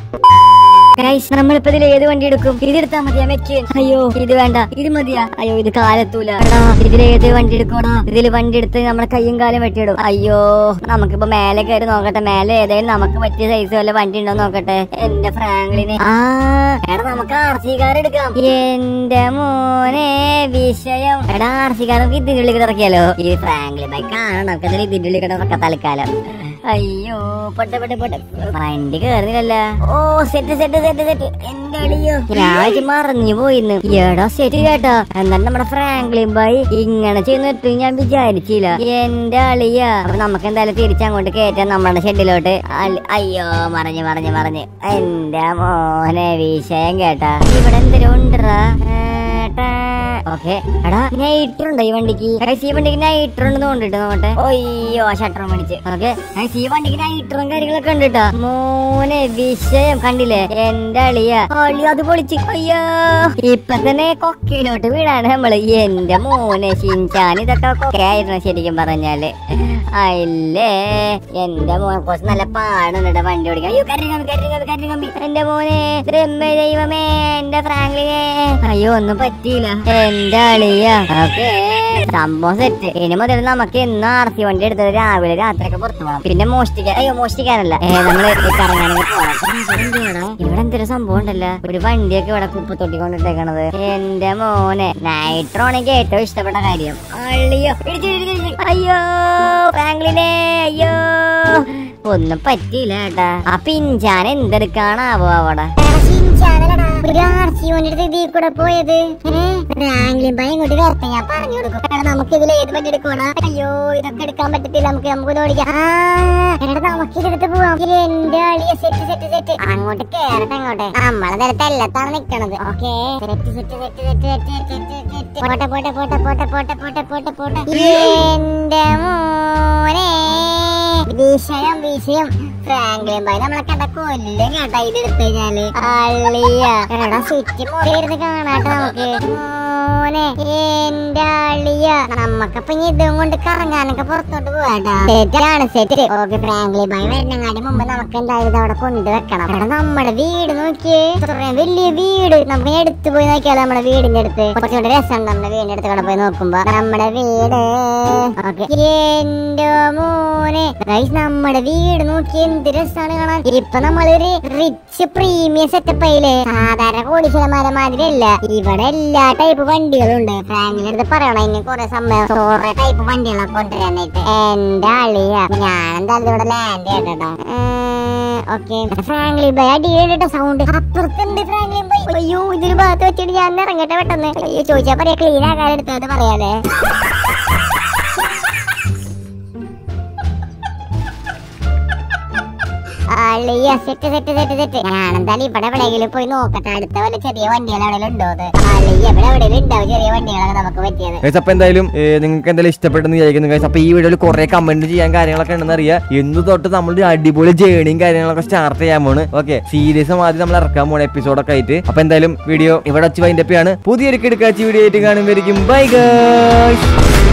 ഗൈസ് നമ്മളിപ്പോ ഇതിൽ ഏത് വണ്ടി എടുക്കും ഇത് എടുത്താ മതിയാ മെക്കിൻ അയ്യോ ഇത് വേണ്ട ഇത് മതിയാ അയ്യോ ഇത് കാലെത്തൂല എടാ ഇതിൽ ഏത് വണ്ടി എടുക്കണോ ഇതിൽ വണ്ടി എടുത്ത് നമ്മുടെ കയ്യും കാലും വെട്ടിയിടും അയ്യോ നമുക്കിപ്പോ മേലെ കയറി നോക്കട്ടെ മേലെ ഏതായാലും നമുക്ക് പറ്റിയ സൈസ് വല്ല വണ്ടി ഉണ്ടോ നോക്കട്ടെ എന്റെ ഫ്രാങ്ക്ലിന് ആ എടാ നമുക്ക് ആർ സി കാർ എടുക്കാം എന്റെ മോനെ വിഷയം എടാ ആർ സി കാർ നമുക്ക് ഇതിന്റെ ഉള്ളിൽ ഇറക്കിയാലോ ഈ ഫ്രാങ്ക്ലിൻ ബൈക്ക് കാണണം നമുക്ക് എന്തായാലും ഇതിന്റെ ഉള്ളിൽ കിടന്നൊക്കെ തൽക്കാലം അയ്യോ പൊട്ടെ പൊട്ടെ പൊട്ടെ വണ്ടി കേറുന്നില്ലല്ല ഓ സെറ്റ് സെറ്റ് സെറ്റ് സെറ്റ് എന്റെ അളിയോ രാജ് മറഞ്ഞു പോയിന്ന് എടാ സെറ്റ് കേട്ടാ എന്നാൽ നമ്മുടെ ഫ്രാങ്ക്ലിൻ ബായി ഇങ്ങനെ ചെയ്യുന്നിട്ട് ഞാൻ വിചാരിച്ചില്ല എന്റെ അളിയ അപ്പൊ നമുക്ക് എന്തായാലും തിരിച്ചങ്ങോട്ട് കയറ്റാം നമ്മുടെ ഷെഡിലോട്ട് അല്ല- അയ്യോ മറിഞ്ഞ് മറിഞ്ഞ് മറിഞ്ഞ് എന്റെ മോനെ വിഷയം കേട്ടാ ഇവിടെ എന്തെങ്കിലും ഉണ്ടറാ ഓക്കെ എടാ നൈറ്റർ ഉണ്ടോ ഈ വണ്ടിക്ക് Guys, ഈ വണ്ടിക്ക് നൈറ്റർ ഉണ്ടെന്ന് കൊണ്ടിട്ട് നോക്കട്ടെ ഒയ്യോ ഷട്ടർ മേടിച്ച് ഓക്കെ ഈ വണ്ടിക്ക് നൈറ്ററും കാര്യങ്ങളൊക്കെ ഉണ്ട് കേട്ടോ മോനെ വിഷയം കണ്ടില്ലേ എന്റെ അളിയ അളി അത് പൊളിച്ച് അയ്യോ ഇപ്പൊ തന്നെ കൊക്കയിലോട്ട് വീടാണ് നമ്മള് എന്റെ മോനെ ഷിൻചാൻ ഇതൊക്കെ കൊക്കയായിരുന്നു ശരിക്കും പറഞ്ഞാല് അല്ലേ എന്റെ മോനെ കുറച്ച് നല്ല പാടുന്നുണ്ട് വണ്ടി ഓടിക്കാൻ അയ്യോ കരി കമ്പി കരി കമ്പി കരി കമ്പി എന്റെ മോനെ രമ്മ ദൈവമേ എന്റെ ഫ്രാങ്ക്ലിനെ അയ്യോ ഒന്നും പറ്റിയില്ല എന്റെ അളിയ ഓക്കേ സംഭവം സെറ്റ് ഇനി മുതൽ നമുക്ക് എന്നും ആർ സി വണ്ടി എടുത്തത് രാവിലെ രാത്രിയൊക്കെ പുറത്തു പോകണം പിന്നെ മോഷ്ടിക്കാൻ അയ്യോ മോഷ്ടിക്കാനല്ല ഏ, നമ്മള് കറങ്ങാനെങ്കിൽ പോകണം ഇവിടെ എന്തൊരു സംഭവം ഉണ്ടല്ലോ ഒരു വണ്ടിയൊക്കെ ഇവിടെ കുപ്പത്തൊട്ടി കൊണ്ടിട്ടേക്കണത് എന്റെ മോനെ നൈട്രോ ആണെങ്കിൽ ഏറ്റവും ഇഷ്ടപ്പെട്ട കാര്യം അള്ളിയോ ഇടിച്ചു, ഇടിച്ചു, ഇടിച്ചു. അയ്യോ ഫ്രാങ്ക്ലിനെ അയ്യോ ഒന്നും പറ്റിയില്ല കേട്ടാ ആ പിഞ്ചാൻ എന്തെടുക്കാണാവോ അവിടെ ഷിൻചാനല്ലടാ ഒരു ആർ സി വണ്ടിയുടെ ഇതിൽ കൂടെ പോയത് ഫ്രാങ്ക്ലിൻ ബായ് ഇങ്ങോട്ട് വരട്ടെ ഞാൻ പറഞ്ഞു കൊടുക്കും എടാ നമുക്ക് ഇതിൽ ഏത് വണ്ടി എടുക്കണം അയ്യോ ഇതൊക്കെ എടുക്കാൻ പറ്റത്തില്ല നമുക്ക് നമുക്ക് ഇത് ഓടിക്കാം ആ, എടാ നമുക്ക് ഇതെടുത്ത് പോവാം എന്റെ അളിയ സെറ്റ് സെറ്റ് സെറ്റ് അങ്ങോട്ട് കേറട്ടെ അങ്ങോട്ട് നമ്മളെ നേരത്തെ എല്ലാത്താണ് നിക്കണത് okay set set set set set set set പോട്ടെ പോട്ടെ പോട്ടെ പോട്ടെ പോട്ടെ പോട്ടെ പോട്ടെ പോട്ടെ എന്റെ മോനെ വിഷയം വിഷയം ഫ്രാങ്ക്ലിൻ ബായ് നമ്മളെ കണ്ട കൊല്ലും കേട്ടാ ഇതെടുത്ത് കഴിഞ്ഞാല് അള്ളിയ എടാ സിറ്റി മോളിരുന്ന് കാണാട്ടെ നമുക്ക് മോനെ എന്റെ അള്ളിയ നമ്മക്കപ്പൊ ഇനി ഇതും കൊണ്ട് കറങ്ങാനൊക്കെ പുറത്തോട്ട് പോവാട്ടാ സെറ്റാണ് സെറ്റ് ഓക്കെ ഫ്രാങ്ക്ലിൻ ബായ് വരുന്നങ്ങാടി മുമ്പ് നമുക്ക് എന്തായാലും ഇത് അവിടെ കൊണ്ടുവെക്കണം എടാ നമ്മുടെ വീട് നോക്കിയേ ഇത്രയും വലിയ വീട് നമുക്ക് ഇനി എടുത്തു പോയി നോക്കിയാലോ നമ്മുടെ വീടിന്റെ അടുത്ത് കുറച്ചുകൂടെ രസമുണ്ട് നമ്മുടെ വീടിന്റെ അടുത്ത് കൂടെ പോയി നോക്കുമ്പോ നമ്മുടെ വീട് ഓക്കെ എന്റെ മോനെ ഗൈസ് നമ്മുടെ വീട് നോക്കി എന്ത് രസമാണ് കാണാൻ ഇപ്പൊ നമ്മളൊരു റിച്ച് ലക്ഷ പ്രീമിയം സെറ്റപ്പ് ആയില്ലേ സാധാരണ കോടീശ്വരന്മാരെ മാതിരി അല്ല ഇവിടെ എല്ലാ ടൈപ്പ് വണ്ടികളുണ്ട് ഫ്രാങ്കിന്റെ അടുത്ത് പറയണം ഇനി കുറെ സമയം കുറെ ടൈപ്പ് വണ്ടികളൊക്കെ കൊണ്ടുവരാനായിട്ട് എന്റെ അളിയ ഞാൻ എന്തായാലും ഇവിടെ ലാൻഡ് ചെയ്യട്ടോ ഓക്കെ ഫ്രാങ്ക്ലിൻ ബൈ അടിയുടെ സൗണ്ട് അപ്പുറത്തുണ്ട് ഫ്രാങ്ക്ലിൻ ബൈ അയ്യോ ഇതൊരു ഭാഗത്ത് വെച്ചിട്ട് ഞാൻ ഇറങ്ങട്ടെ പെട്ടെന്ന് അയ്യോ ചോദിച്ചാ പറയാ ക്ലീൻ ആക്കാൻ എടുത്തത് പറയാലേ അളിയ സെറ്റ് സെറ്റ് സെറ്റ് സെറ്റ് ഞാൻ എന്തായാലും ഇവിടെ എവിടെയെങ്കിലും പോയി നോക്കട്ടെ അടുത്ത വല്ല ചെറിയ വണ്ടികൾ എവിടെയെങ്കിലും ഉണ്ടോ അത് അളിയ ഇവിടെ എവിടെയെങ്കിലും ഉണ്ടാവും ചെറിയ വണ്ടികളൊക്കെ നമുക്ക് പറ്റിയത് ഗൈസ് അപ്പൊ എന്തായാലും ഏ, നിങ്ങൾക്ക് എന്തായാലും ഇഷ്ടപ്പെട്ടെന്ന് വിചാരിക്കുന്നു ഗൈസ് അപ്പൊ ഈ വീഡിയോയിൽ കുറെ കമന്റ് ചെയ്യാൻ കാര്യങ്ങളൊക്കെ ഉണ്ടെന്ന് അറിയാം എന്ന് തൊട്ട് നമ്മൾ ഒരു അടിപൊളി ജേണിയും കാര്യങ്ങളൊക്കെ സ്റ്റാർട്ട് ചെയ്യാൻ പോണ് ഓക്കെ സീരീസ് ആദ്യം നമ്മൾ ഇറക്കാൻ പോണ എപ്പിസോഡൊക്കെ ആയിട്ട് അപ്പൊ എന്തായാലും വീഡിയോ ഇവിടെ വെച്ച് വൈൻഡപ്പ് ആണ് പുതിയൊരു കിടക്കാച്ചി വീഡിയോ ആയിട്ട് കാണുമ്പോഴേക്കും ബൈ ഗൈസ്